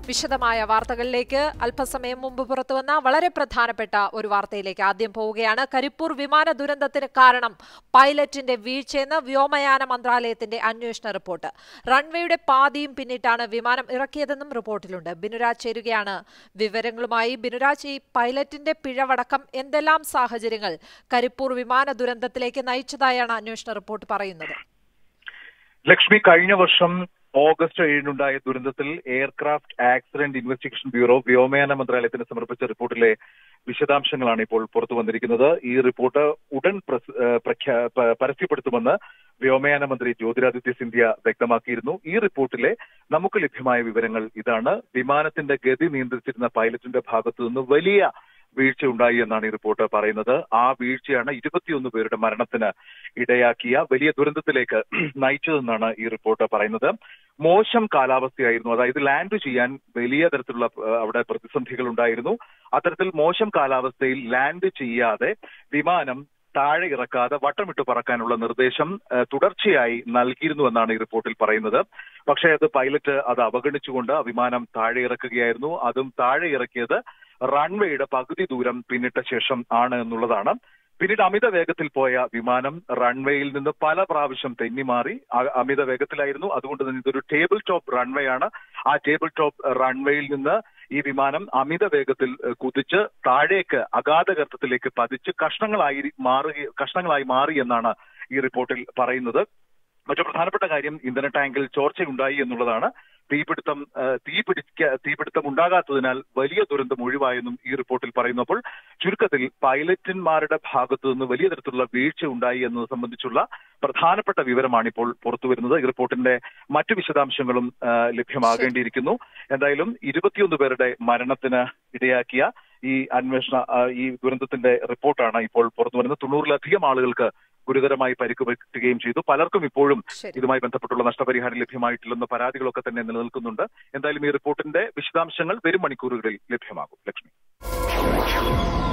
വിശദമായ വാർത്തകളിലേക്ക് അല്പസമയം മുമ്പ് പുറത്തുവന്ന വളരെ പ്രധാനപ്പെട്ട ഒരു വാർത്തയിലേക്ക് ആദ്യം പോവുകയാണ് കരിപ്പൂർ വിമാന ദുരന്തത്തിന് കാരണം പൈലറ്റിന്റെ വീഴ്ചയെന്ന് വ്യോമയാന മന്ത്രാലയത്തിന്റെ അന്വേഷണ റിപ്പോർട്ട് റൺവേയുടെ പാതിയും പിന്നിട്ടാണ് വിമാനം ഇറക്കിയതെന്നും റിപ്പോർട്ടിലുണ്ട് ബിനുരാജ് ചേരുകയാണ് വിവരങ്ങളുമായി ബിനുരാജ് ഈ പൈലറ്റിന്റെ പിഴവടക്കം എന്തെല്ലാം സാഹചര്യങ്ങൾ കരിപ്പൂർ വിമാന ദുരന്തത്തിലേക്ക് നയിച്ചതായാണ് അന്വേഷണ റിപ്പോർട്ട് പറയുന്നത് ലക്ഷ്മി കഴിഞ്ഞ വർഷം ഓഗസ്റ്റ് ഏഴിനുണ്ടായ ദുരന്തത്തിൽ എയർക്രാഫ്റ്റ് ആക്സിഡന്റ് ഇൻവെസ്റ്റിഗേഷൻ ബ്യൂറോ വ്യോമയാന മന്ത്രാലയത്തിന് സമർപ്പിച്ച റിപ്പോർട്ടിലെ വിശദാംശങ്ങളാണ് ഇപ്പോൾ പുറത്തു വന്നിരിക്കുന്നത് ഈ റിപ്പോർട്ട് ഉടൻ പ്രസ്- ഏഹ് പ്രഖ്യാ- പ- പരസ്യപ്പെടുത്തുമെന്ന് വ്യോമയാന മന്ത്രി ജ്യോതിരാദിത്യ സിന്ധ്യ വ്യക്തമാക്കിയിരുന്നു ഈ റിപ്പോർട്ടിലെ നമുക്ക് ലഭ്യമായ വിവരങ്ങൾ ഇതാണ് വിമാനത്തിന്റെ ഗതി നിയന്ത്രിച്ചിരുന്ന പൈലറ്റിന്റെ ഭാഗത്തു നിന്ന് വലിയ വീഴ്ച ഉണ്ടായി എന്നാണ് ഈ റിപ്പോർട്ട് പറയുന്നത് ആ വീഴ്ചയാണ് ഇരുപത്തിയൊന്ന് പേരുടെ മരണത്തിന് ഇടയാക്കിയ വലിയ ദുരന്തത്തിലേക്ക് നയിച്ചതെന്നാണ് ഈ റിപ്പോർട്ട് പറയുന്നത് മോശം കാലാവസ്ഥയായിരുന്നു അതായത് ലാൻഡ് ചെയ്യാൻ വലിയ തരത്തിലുള്ള ഏഹ്, അവിടെ പ്രതിസന്ധികൾ ഉണ്ടായിരുന്നു അത്തരത്തിൽ മോശം കാലാവസ്ഥയിൽ ലാൻഡ് ചെയ്യാതെ വിമാനം താഴെ ഇറക്കാതെ വട്ടമിട്ട് പറക്കാനുള്ള നിർദ്ദേശം ഏഹ്, തുടർച്ചയായി നൽകിയിരുന്നുവെന്നാണ് ഈ റിപ്പോർട്ടിൽ പറയുന്നത് പക്ഷേ അത് പൈലറ്റ് അത് അവഗണിച്ചുകൊണ്ട് ആ വിമാനം താഴെ ഇറക്കുകയായിരുന്നു അതും താഴെ ഇറക്കിയത് റൺവേയുടെ പകുതി ദൂരം പിന്നിട്ട ശേഷം ആണ് എന്നുള്ളതാണ് പിന്നീട് അമിത വേഗത്തിൽ പോയ വിമാനം റൺവേയിൽ നിന്ന് പല പ്രാവശ്യം തെന്നിമാറി അ- അമിത വേഗത്തിലായിരുന്നു അതുകൊണ്ട് തന്നെ ഇതൊരു ടേബിൾ ടോപ്പ് റൺവേ ആണ് ആ ടേബിൾ ടോപ്പ് റൺവേയിൽ നിന്ന് ഈ വിമാനം അമിത വേഗത്തിൽ ഏഹ്, കുതിച്ച് താഴേക്ക് അഗാധഗർത്തത്തിലേക്ക് പതിച്ച് കഷ്ണങ്ങളായി മാറുക കഷ്ണങ്ങളായി മാറി എന്നാണ് ഈ റിപ്പോർട്ടിൽ പറയുന്നത് മറ്റു പ്രധാനപ്പെട്ട കാര്യം ഇന്ധന ടാങ്കിൽ ചോർച്ചയുണ്ടായി എന്നുള്ളതാണ് തീപിടുത്തം ഏഹ്, തീ പിടിക്ക തീപിടുത്തം ഉണ്ടാകാത്തതിനാൽ വലിയ ദുരന്തം ഒഴിവായെന്നും ഈ റിപ്പോർട്ടിൽ പറയുന്നു അപ്പോൾ ചുരുക്കത്തിൽ പൈലറ്റന്മാരുടെ ഭാഗത്തു നിന്ന് വലിയ തരത്തിലുള്ള വീഴ്ച ഉണ്ടായി എന്നത് സംബന്ധിച്ചുള്ള പ്രധാനപ്പെട്ട വിവരമാണ് ഇപ്പോൾ പുറത്തു വരുന്നത് ഈ റിപ്പോർട്ടിന്റെ മറ്റു വിശദാംശങ്ങളും ഏഹ്, ലഭ്യമാകേണ്ടിയിരിക്കുന്നു എന്തായാലും ഇരുപത്തിയൊന്ന് പേരുടെ മരണത്തിന് ഇടയാക്കിയ ഈ അന്വേഷണ ആ, ഈ ദുരന്തത്തിന്റെ റിപ്പോർട്ടാണ് ഇപ്പോൾ പുറത്തു വരുന്നത് തൊണ്ണൂറിലധികം ആളുകൾക്ക് ഗുരുതരമായി പരിക്ക് പറ്റുകയും ചെയ്തു പലർക്കും ഇപ്പോഴും ശരി ഇതുമായി ബന്ധപ്പെട്ടുള്ള നഷ്ടപരിഹാരം ലഭ്യമായിട്ടില്ലെന്ന പരാതികളൊക്കെ തന്നെ നിലനിൽക്കുന്നുണ്ട് എന്തായാലും ഈ റിപ്പോർട്ടിന്റെ വിശദാംശങ്ങൾ വരും മണിക്കൂറുകളിൽ ലഭ്യമാകും ലക്ഷ്മി